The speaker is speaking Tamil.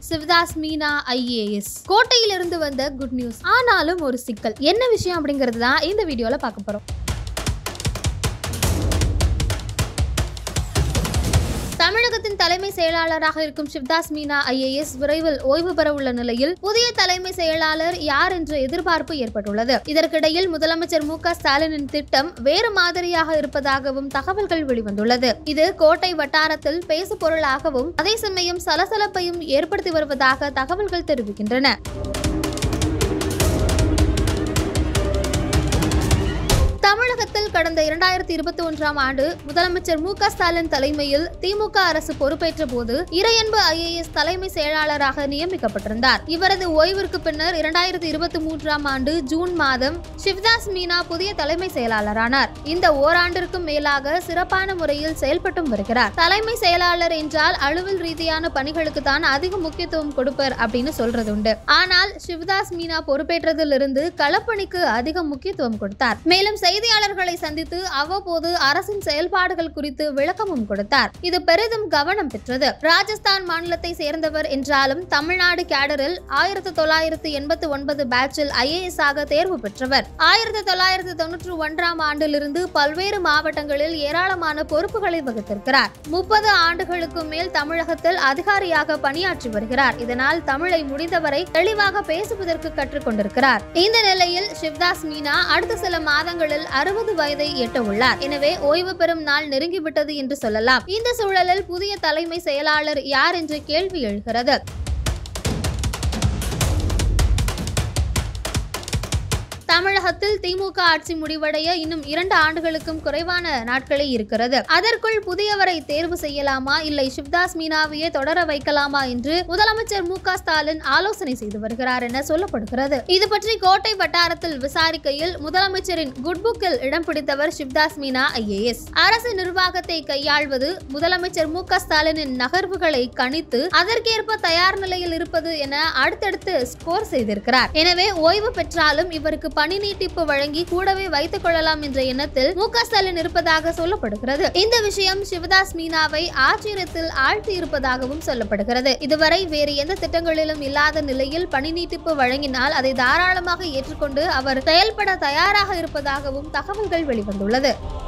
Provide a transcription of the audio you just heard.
சிவதாஸ் மீனா ஐஏஎஸ் கோட்டையிலிருந்து வந்த குட் நியூஸ் ஆனாலும் ஒரு சிக்கல் என்ன விஷயம் அப்படிங்கிறது தான் இந்த வீடியோல பார்க்க போறோம் தமிழகத்தின் தலைமை செயலாளராக இருக்கும் சிவ்தாஸ் மீனா ஐஏஎஸ் விரைவில் ஓய்வு பெற உள்ள நிலையில் புதிய தலைமை செயலாளர் யார் என்ற எதிர்பார்ப்பு ஏற்பட்டுள்ளது இதற்கிடையில் முதலமைச்சர் மு க ஸ்டாலினின் திட்டம் வேறு மாதிரியாக இருப்பதாகவும் தகவல்கள் வெளிவந்துள்ளது இது கோட்டை வட்டாரத்தில் பேசு பொருளாகவும் அதே சமயம் சலசலப்பையும் ஏற்படுத்தி வருவதாக தகவல்கள் தெரிவிக்கின்றன தமிழகத்தில் கடந்த இரண்டாயிரத்தி இருபத்தி ஒன்றாம் ஆண்டு முதலமைச்சர் மு க ஸ்டாலின் தலைமையில் திமுக அரசு பொறுப்பேற்ற போது இறையன்பு ஐஏஎஸ் தலைமை செயலாளராக நியமிக்கப்பட்டிருந்தார் இவரது ஓய்விற்கு பின்னர் இரண்டாயிரத்தி இருபத்தி மூன்றாம் ஆண்டு ஜூன் மாதம் சிவ்தாஸ் மீனா புதிய தலைமை செயலாளரானார் இந்த ஓராண்டிற்கும் மேலாக சிறப்பான முறையில் செயல்பட்டும் வருகிறார் தலைமை செயலாளர் என்றால் அலுவல் ரீதியான பணிகளுக்கு தான் அதிக முக்கியத்துவம் கொடுப்பர் அப்படின்னு சொல்றது உண்டு ஆனால் சிவதாஸ் மீனா பொறுப்பேற்றதிலிருந்து களப்பணிக்கு அதிக முக்கியத்துவம் கொடுத்தார் மேலும் செய்தியாளர்களை சந்தித்து அவ்வப்போது அரசின் செயல்பாடுகள் குறித்து விளக்கமும் கொடுத்தார் இது பெரிதும் கவனம் பெற்றது ராஜஸ்தான் மாநிலத்தை சேர்ந்தவர் என்றாலும் தமிழ்நாடு கேடரில் ஆயிரத்தி தொள்ளாயிரத்தி எண்பத்தி ஒன்பது பேட்சில் ஐஏஎஸ் ஆக தேர்வு பெற்றவர் ஆயிரத்தி தொள்ளாயிரத்தி தொன்னூற்றி ஒன்றாம் ஆண்டிலிருந்து பல்வேறு மாவட்டங்களில் ஏராளமான பொறுப்புகளை வகித்திருக்கிறார் முப்பது ஆண்டுகளுக்கு மேல் தமிழகத்தில் அதிகாரியாக பணியாற்றி வருகிறார் இதனால் தமிழை முடிந்தவரை தெளிவாக பேசுவதற்கு கற்றுக்கொண்டிருக்கிறார் இந்த நிலையில் சிவ்தாஸ் மீனா அடுத்த சில மாதங்களில் அறுபது வயதை எட்ட உள்ளார் எனவே ஓய்வு பெறும் நாள் நெருங்கிவிட்டது என்று சொல்லலாம் இந்த சூழலில் புதிய தலைமை செயலாளர் யார் என்ற கேள்வி எழுகிறது தமிழகத்தில் திமுக ஆட்சி முடிவடைய இன்னும் இரண்டு ஆண்டுகளுக்கும் குறைவான நாட்களே இருக்கிறது அதற்குள் புதியவரை தேர்வு செய்யலாமா இல்லை சிவ்தாஸ் மீனாவையே தொடர வைக்கலாமா என்று முதலமைச்சர் மு க ஸ்டாலின் ஆலோசனை செய்து வருகிறார் என சொல்லப்படுகிறது இது பற்றி கோட்டை வட்டாரத்தில் விசாரிக்கையில் முதலமைச்சரின் குட் புக்கில் இடம் பிடித்தவர் சிவ்தாஸ் மீனா ஐஏஎஸ் அரசு நிர்வாகத்தை கையாள்வது முதலமைச்சர் மு க ஸ்டாலினின் நகர்வுகளை கணித்து அதற்கேற்ப தயார் நிலையில் இருப்பது என அடுத்தடுத்து ஸ்கோர் செய்திருக்கிறார் எனவே ஓய்வு பெற்றாலும் இவருக்கு பணி நீட்டிப்பு வழங்கி கூடவே வைத்துக் கொள்ளலாம் என்ற எண்ணத்தில் மு க ஸ்டாலின் இருப்பதாக சொல்லப்படுகிறது இந்த விஷயம் சிவதாஸ் மீனாவை ஆச்சரியத்தில் ஆழ்த்தி இருப்பதாகவும் சொல்லப்படுகிறது இதுவரை வேறு எந்த திட்டங்களிலும் இல்லாத நிலையில் பணி நீட்டிப்பு வழங்கினால் அதை தாராளமாக ஏற்றுக்கொண்டு அவர் செயல்பட தயாராக இருப்பதாகவும் தகவல்கள் வெளிவந்துள்ளது